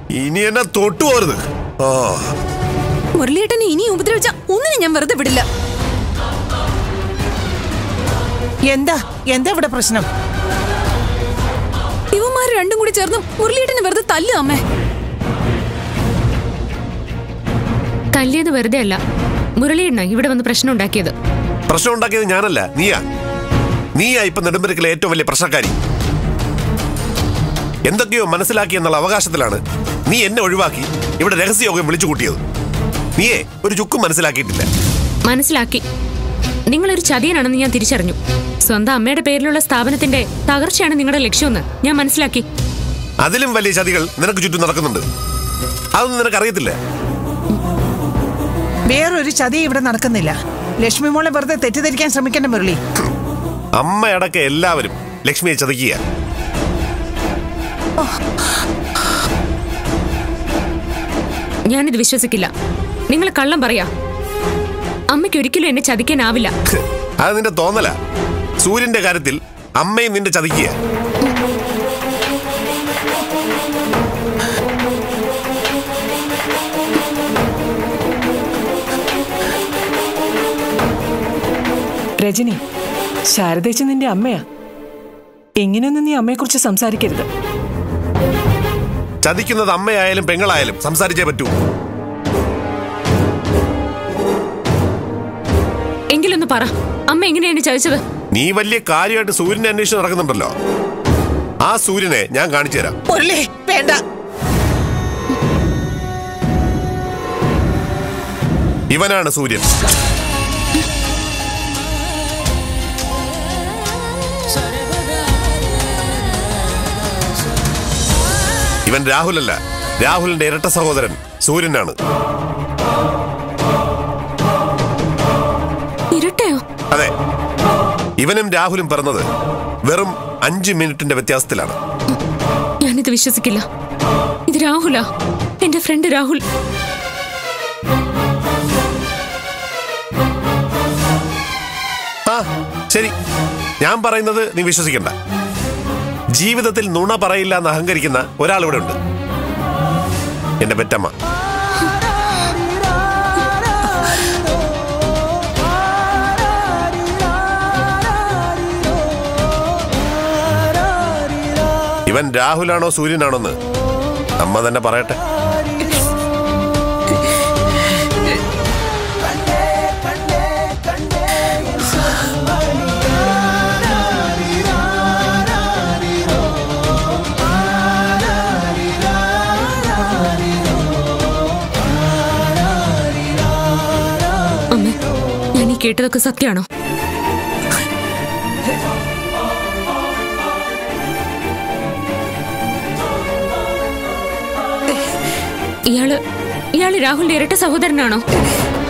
ഇനി എന്നെ തൊട്ടു പോരുത് ആ മുരളിയേട്ടനെ ഇനി ഉപദ്രവിച്ച ഒന്നിനും ഞാൻ വെറുതെ വിടില്ല എന്താ എന്താ ഇവിടെ പ്രശ്നം ഇവന്മാർ രണ്ടും കൂടി ചേർന്ന് മുരളിയേട്ടനെ വെറുതെ തല്ലു അമ്മേ തല്ലിയത് വെറുതെ അല്ല മുരളിയെണ്ണ ഇവിടെ വന്ന് പ്രശ്നം ഉണ്ടാക്കിയത് പ്രശ്നം ഉണ്ടാക്കിയത് ഞാനല്ല നീയാ നീയാ ഇപ്പൊ നെടുമ്പരക്കിലെ ഏറ്റവും വലിയ പ്രശ്നക്കാരി എന്തൊക്കെയോ മനസ്സിലാക്കി എന്നുള്ള അവകാശത്തിലാണ് നീ എന്നെ ഒഴിവാക്കി ഇവിടെ രഹസ്യയോഗം വിളിച്ചു കൂട്ടിയത് നീയേ ഒരു ചുക്കും മനസ്സിലാക്കിയിട്ടില്ല മനസ്സിലാക്കി നിങ്ങളൊരു ചതിയനാണെന്ന് ഞാൻ തിരിച്ചറിഞ്ഞു സ്വന്തം അമ്മയുടെ പേരിലുള്ള സ്ഥാപനത്തിന്റെ തകർച്ചയാണ് നിങ്ങളുടെ ലക്ഷ്യമെന്ന് ഞാൻ മനസ്സിലാക്കി അതിലും വലിയ ചതികൾ നിനക്ക് ചുറ്റും നടക്കുന്നുണ്ട് അതൊന്നും നിനക്കറിയത്തില്ല വേറൊരു ചതി ഇവിടെ നടക്കുന്നില്ല ലക്ഷ്മി മോളെ വെറുതെ തെറ്റിദ്ധരിക്കാൻ ശ്രമിക്കണ്ട മുരളി അമ്മയടക്കം എല്ലാവരും ലക്ഷ്മിയെ ചതിക്കുക ഞാനിത് വിശ്വസിക്കില്ല നിങ്ങൾ കള്ളം പറയാ അമ്മയ്ക്ക് ഒരിക്കലും എന്നെ ചതിക്കാനാവില്ല അത് നിന്റെ തോന്നല സൂര്യന്റെ കാര്യത്തിൽ അമ്മയും നിന്റെ ചതിക്കുക രജനി ശാരദേച്ചി നിന്റെ അമ്മയാ എങ്ങനെയൊന്നും നീ അമ്മയെക്കുറിച്ച് സംസാരിക്കരുത് ചതിക്കുന്നത് അമ്മയായാലും പെങ്ങളായാലും സംസാരിച്ചേ പറ്റൂ എങ്കിലൊന്ന് പറ അമ്മ എങ്ങനെയാ എന്നെ ചതിച്ചത് നീ വലിയ കാര്യമായിട്ട് സൂര്യനെ അന്വേഷിച്ച് നടക്കുന്നുണ്ടല്ലോ ആ സൂര്യനെ ഞാൻ കാണിച്ചു തരാം മുരളി വേണ്ട ഇവനാണ് സൂര്യൻ ഇവൻ രാഹുലല്ല രാഹുലിന്റെ ഇരട്ട സഹോദരൻ സൂര്യനാണ് ഇരട്ടയോ അതെ ഇവനും രാഹുലും പിറന്നത് വെറും അഞ്ച് മിനിറ്റിന്റെ വ്യത്യാസത്തിലാണ് ഞാനിത് വിശ്വസിക്കില്ല ഇത് രാഹുലാ എന്റെ ഫ്രണ്ട് രാഹുൽ ആ ശരി ഞാൻ പറയുന്നത് നീ വിശ്വസിക്കണ്ട ജീവിതത്തിൽ നുണ പറയില്ല എന്ന് അഹങ്കരിക്കുന്ന ഒരാൾ ഇവിടെ ഉണ്ട് എന്റെ പെറ്റമ്മ ഇവൻ രാഹുലാണോ സൂര്യനാണോന്ന് അമ്മ തന്നെ പറയട്ടെ അമ്മ ഞാൻ ഈ കേട്ടതൊക്കെ സത്യമാണോ ഇയാള് ഇയാള് രാഹുലിന്റെ ഇരട്ട സഹോദരനാണോ